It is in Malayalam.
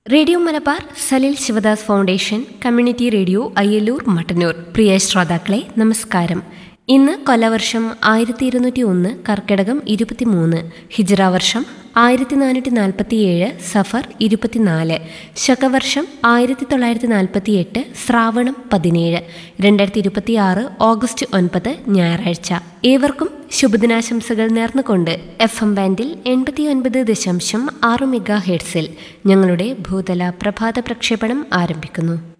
radio Malabar Salil Sivadas foundation community radio Ayyallur Mattannur പ്രിയ ശ്രോതാക്കളെ നമസ്കാരം ഇന്ന് കൊലവർഷം ആയിരത്തി ഇരുന്നൂറ്റി ഒന്ന് കർക്കിടകം ഇരുപത്തിമൂന്ന് ഹിജ്റ വർഷം ആയിരത്തി നാനൂറ്റി നാൽപ്പത്തിയേഴ് സഫർ ഇരുപത്തിനാല് ശകവർഷം ആയിരത്തി തൊള്ളായിരത്തി നാൽപ്പത്തി എട്ട് ശ്രാവണം പതിനേഴ് രണ്ടായിരത്തി ഇരുപത്തി ആറ് ഓഗസ്റ്റ് ഒൻപത് ഞായറാഴ്ച ഏവർക്കും ശുഭദിനാശംസകൾ നേർന്നുകൊണ്ട് എഫ് എം ബാൻഡിൽ എൺപത്തി ഒൻപത് ദശാംശം ആറ് മെഗാ ഹെഡ്സിൽ ഞങ്ങളുടെ ഭൂതല പ്രഭാത പ്രക്ഷേപണം ആരംഭിക്കുന്നു